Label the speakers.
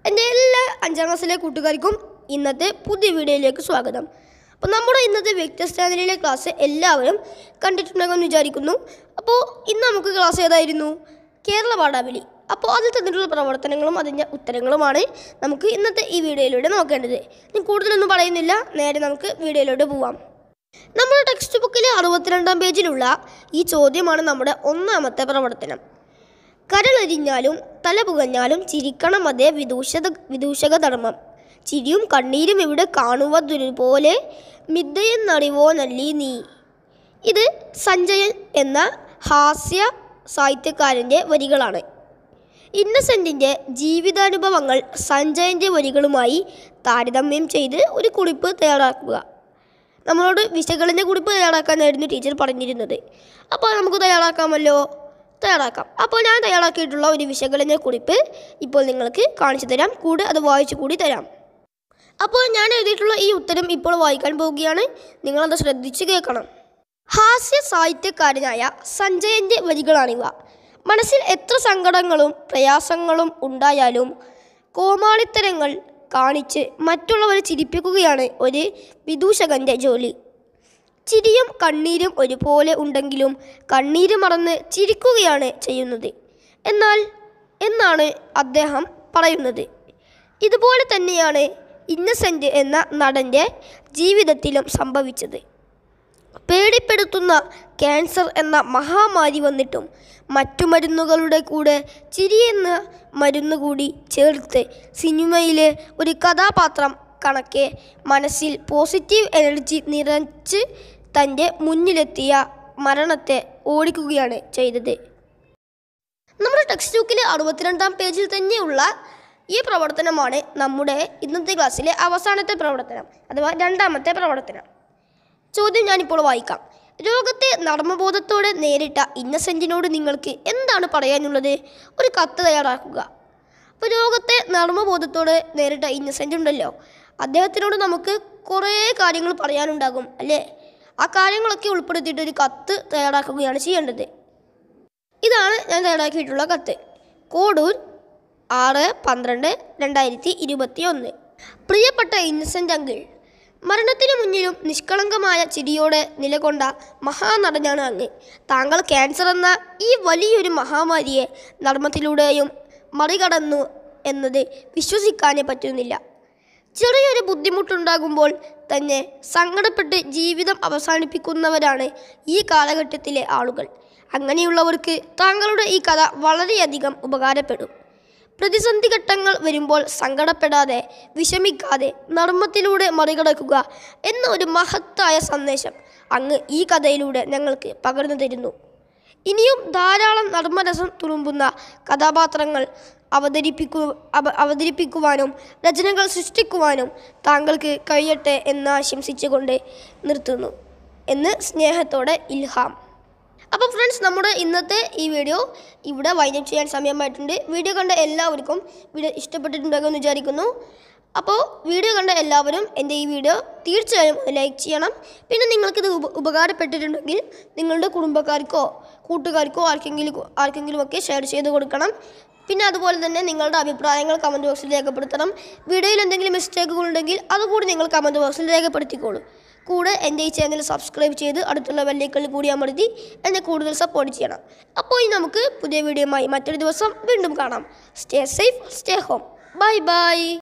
Speaker 1: എൻ്റെ എല്ലാ അഞ്ചാം ക്ലാസ്സിലെ കൂട്ടുകാർക്കും ഇന്നത്തെ പുതിയ വീഡിയോയിലേക്ക് സ്വാഗതം അപ്പോൾ നമ്മുടെ ഇന്നത്തെ വ്യത്യസ്ത ചാനലിലെ ക്ലാസ് എല്ലാവരും കണ്ടിട്ടുണ്ടെന്ന് വിചാരിക്കുന്നു അപ്പോൾ ഇന്ന് നമുക്ക് ക്ലാസ് ഏതായിരുന്നു കേരള പാഠാവലി അപ്പോൾ അതിൽ തന്നിട്ടുള്ള പ്രവർത്തനങ്ങളും അതിൻ്റെ ഉത്തരങ്ങളുമാണ് നമുക്ക് ഇന്നത്തെ ഈ വീഡിയോയിലൂടെ നോക്കേണ്ടത് ഞാൻ കൂടുതലൊന്നും പറയുന്നില്ല നേരെ നമുക്ക് വീഡിയോയിലൂടെ പോവാം നമ്മുടെ ടെക്സ്റ്റ് ബുക്കിലെ അറുപത്തിരണ്ടാം പേജിലുള്ള ഈ ചോദ്യമാണ് നമ്മുടെ ഒന്നാമത്തെ പ്രവർത്തനം കരളെരിഞ്ഞാലും തല പുകഞ്ഞാലും ചിരിക്കണം അതേ വിദൂഷത വിദൂഷക ധർമ്മം ചിരിയും കണ്ണീരും ഇവിടെ കാണുവതുപോലെ മിഥയെന്നറിവോ നല്ലി നീ ഇത് സഞ്ജയൻ എന്ന ഹാസ്യ സാഹിത്യകാരൻ്റെ വരികളാണ് ഇന്നസെൻറ്റിൻ്റെ ജീവിതാനുഭവങ്ങൾ സഞ്ജയൻ്റെ വരികളുമായി താരതമ്യം ചെയ്ത് ഒരു കുറിപ്പ് തയ്യാറാക്കുക നമ്മളോട് വിശകലന കുറിപ്പ് തയ്യാറാക്കാനായിരുന്നു ടീച്ചർ പറഞ്ഞിരുന്നത് അപ്പോൾ നമുക്ക് തയ്യാറാക്കാമല്ലോ തയ്യാറാക്കാം അപ്പോൾ ഞാൻ തയ്യാറാക്കിയിട്ടുള്ള ഒരു വിശകലന കുറിപ്പ് ഇപ്പോൾ നിങ്ങൾക്ക് കാണിച്ചു തരാം കൂടെ അത് വായിച്ചു കൂടി തരാം അപ്പോൾ ഞാൻ എഴുതിയിട്ടുള്ള ഈ ഉത്തരം ഇപ്പോൾ വായിക്കാൻ പോവുകയാണ് നിങ്ങളത് ശ്രദ്ധിച്ച് കേൾക്കണം ഹാസ്യ സാഹിത്യകാരനായ സഞ്ജയൻ്റെ വരികളാണിവ മനസ്സിൽ എത്ര സങ്കടങ്ങളും പ്രയാസങ്ങളും ഉണ്ടായാലും കോമാളിത്തരങ്ങൾ കാണിച്ച് മറ്റുള്ളവരെ ചിരിപ്പിക്കുകയാണ് ഒരു വിദൂഷകൻ്റെ ജോലി ചിരിയും കണ്ണീരും ഒരുപോലെ ഉണ്ടെങ്കിലും കണ്ണീര് മറന്ന് ചിരിക്കുകയാണ് ചെയ്യുന്നത് എന്നാൽ എന്നാണ് അദ്ദേഹം പറയുന്നത് ഇതുപോലെ തന്നെയാണ് ഇന്നസെൻ്റ് എന്ന നടൻ്റെ ജീവിതത്തിലും സംഭവിച്ചത് പേടിപ്പെടുത്തുന്ന ക്യാൻസർ എന്ന മഹാമാരി വന്നിട്ടും മറ്റു മരുന്നുകളുടെ കൂടെ ചിരി എന്ന മരുന്ന് കൂടി ചേർത്ത് സിനിമയിലെ ഒരു കഥാപാത്രം കണക്കെ മനസ്സിൽ പോസിറ്റീവ് എനർജി നിറച്ച് തൻ്റെ മുന്നിലെത്തിയ മരണത്തെ ഓടിക്കുകയാണ് ചെയ്തത് നമ്മുടെ ടെക്സ്റ്റ് ബുക്കിലെ അറുപത്തിരണ്ടാം പേജിൽ തന്നെയുള്ള ഈ പ്രവർത്തനമാണ് നമ്മുടെ ഇന്നത്തെ ക്ലാസ്സിലെ അവസാനത്തെ പ്രവർത്തനം അഥവാ രണ്ടാമത്തെ പ്രവർത്തനം ചോദ്യം ഞാനിപ്പോൾ വായിക്കാം രോഗത്തെ നർമ്മബോധത്തോടെ നേരിട്ട ഇന്നസെൻറ്റിനോട് നിങ്ങൾക്ക് എന്താണ് പറയാനുള്ളത് ഒരു കത്ത് തയ്യാറാക്കുക അപ്പോൾ രോഗത്തെ നർമ്മബോധത്തോടെ നേരിട്ട ഇന്നസെൻ്റ് ഉണ്ടല്ലോ അദ്ദേഹത്തിനോട് നമുക്ക് കുറേ കാര്യങ്ങൾ പറയാനുണ്ടാകും അല്ലേ ആ കാര്യങ്ങളൊക്കെ ഉൾപ്പെടുത്തിയിട്ട് ഒരു കത്ത് തയ്യാറാക്കുകയാണ് ചെയ്യേണ്ടത് ഇതാണ് ഞാൻ തയ്യാറാക്കിയിട്ടുള്ള കത്ത് കോഡൂർ ആറ് പന്ത്രണ്ട് രണ്ടായിരത്തി ഇരുപത്തി ഒന്ന് പ്രിയപ്പെട്ട ഇന്നസെൻ്റ് അങ്കിൾ മരണത്തിന് മുന്നിലും നിഷ്കളങ്കമായ ചിരിയോടെ നിലകൊണ്ട മഹാനടനാണ് അങ്ങ് താങ്കൾ ക്യാൻസർ എന്ന ഈ വലിയൊരു മഹാമാരിയെ നർമ്മത്തിലൂടെയും മറികടന്നു എന്നത് വിശ്വസിക്കാനേ പറ്റുന്നില്ല ചെറിയൊരു ബുദ്ധിമുട്ടുണ്ടാകുമ്പോൾ തന്നെ സങ്കടപ്പെട്ട് ജീവിതം അവസാനിപ്പിക്കുന്നവരാണ് ഈ കാലഘട്ടത്തിലെ ആളുകൾ അങ്ങനെയുള്ളവർക്ക് താങ്കളുടെ ഈ കഥ വളരെയധികം ഉപകാരപ്പെടും പ്രതിസന്ധി ഘട്ടങ്ങൾ വരുമ്പോൾ സങ്കടപ്പെടാതെ വിഷമിക്കാതെ നർമ്മത്തിലൂടെ മറികടക്കുക എന്ന ഒരു മഹത്തായ സന്ദേശം അങ്ങ് ഈ കഥയിലൂടെ ഞങ്ങൾക്ക് പകർന്നു തരുന്നു ഇനിയും ധാരാളം നർമ്മരസം തുളുമ്പുന്ന കഥാപാത്രങ്ങൾ അവതരിപ്പിക്കു അവ അവതരിപ്പിക്കുവാനും രചനകൾ സൃഷ്ടിക്കുവാനും താങ്കൾക്ക് കഴിയട്ടെ എന്ന് ആശംസിച്ചുകൊണ്ട് നിർത്തുന്നു എന്ന് സ്നേഹത്തോടെ ഇൽഹാം അപ്പോൾ ഫ്രണ്ട്സ് നമ്മുടെ ഇന്നത്തെ ഈ വീഡിയോ ഇവിടെ വൈൻഡപ്പ് ചെയ്യാൻ സമയമായിട്ടുണ്ട് വീഡിയോ കണ്ട എല്ലാവർക്കും വീഡിയോ ഇഷ്ടപ്പെട്ടിട്ടുണ്ടാകുമെന്ന് വിചാരിക്കുന്നു അപ്പോൾ വീഡിയോ കണ്ട എല്ലാവരും എൻ്റെ ഈ വീഡിയോ തീർച്ചയായും ലൈക്ക് ചെയ്യണം പിന്നെ നിങ്ങൾക്കിത് ഉപ ഉപകാരപ്പെട്ടിട്ടുണ്ടെങ്കിൽ നിങ്ങളുടെ കുടുംബക്കാർക്കോ കൂട്ടുകാർക്കോ ആർക്കെങ്കിലും ആർക്കെങ്കിലും ഒക്കെ ഷെയർ ചെയ്ത് കൊടുക്കണം പിന്നെ അതുപോലെ തന്നെ നിങ്ങളുടെ അഭിപ്രായങ്ങൾ കമൻറ്റ് ബോക്സിൽ രേഖപ്പെടുത്തണം വീഡിയോയിൽ എന്തെങ്കിലും മിസ്റ്റേക്കുകൾ ഉണ്ടെങ്കിൽ അതുകൂടി നിങ്ങൾ കമൻറ്റ് ബോക്സിൽ രേഖപ്പെടുത്തിക്കോളൂ കൂടെ എൻ്റെ ഈ ചാനൽ സബ്സ്ക്രൈബ് ചെയ്ത് അടുത്തുള്ള ബെല്ലൈക്കണിൽ കൂടി അമർത്തി എന്നെ കൂടുതൽ സപ്പോർട്ട് ചെയ്യണം അപ്പോൾ ഇനി നമുക്ക് പുതിയ വീഡിയോയുമായി മറ്റൊരു ദിവസം വീണ്ടും കാണാം stay safe stay home bye by